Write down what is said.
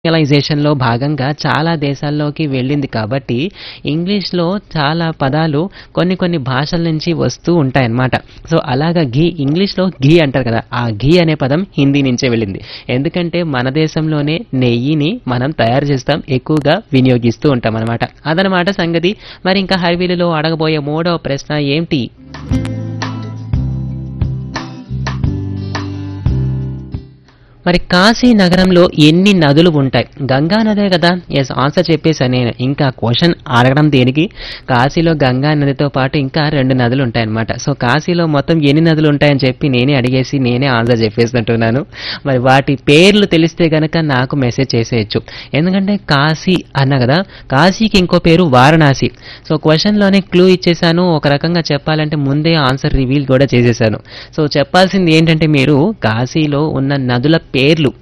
లో భాగంగా చాలా దేశాల్లోకి వెళ్ళింది కాబట్టి ఇంగ్లీష్‌లో చాలా పదాలు కొన్ని కొన్ని భాషల నుంచి వస్తూ ఉంటాయన్నమాట. సో, అలాగా ఘీ ఇంగ్లీష్‌లో ఘీ అంటారు కదా! ఆ ఘీ అనే పదం హిందీ నుంచే వెళ్ళింది. ఎందుకంటే మన దేశంలోనే నెయ్యిని మనం తయారు చేస్తాం. ఎక్కువగా వినియోగిస్తూ ఉంటామనమాట. అదనమాట సంగతి. మరి ఇంకా హైవీలులో అడగబోయే మూడవ ప్రశ్న ఏంటి? మరి కాశీ నగరంలో ఎన్ని నదులు ఉంటాయి? గంగా నదే కదా! యెస్ ఆన్సర్ చెప్పేసా నేను. ఇంకా క్వెషన్ అడగడం దేనికి? కాశీలో గంగా నదితో పాటు ఇంకా 2 నదులు ఉంటాయన్నమాట. సో, కాశీలో మొత్తం ఎన్ని నదులు ఉంటాయని చెప్పి నేనే అడిగేసి నేనే ఆన్సర్ చెప్పేసినట్టున్నాను. మరి వాటి పేర్లు తెలిస్తే గనక నాకు మెసేజ్ చేసేయొచ్చు. ఎందుకంటే కాశీ అన్నా కదా! కాశీకి ఇంకో పేరు వారణాసి. సో, క్వెషన్‌లోనే క్లూ ఇచ్చేసాను. ఒక రకంగా చెప్పాలంటే ముందే ఆన్సర్ రివీల్ కూడా చేసేసాను. సో, చెప్పాల్సింది ఏంటంటే మీరు కాశీలో ఉన్న నదుల పేర్లు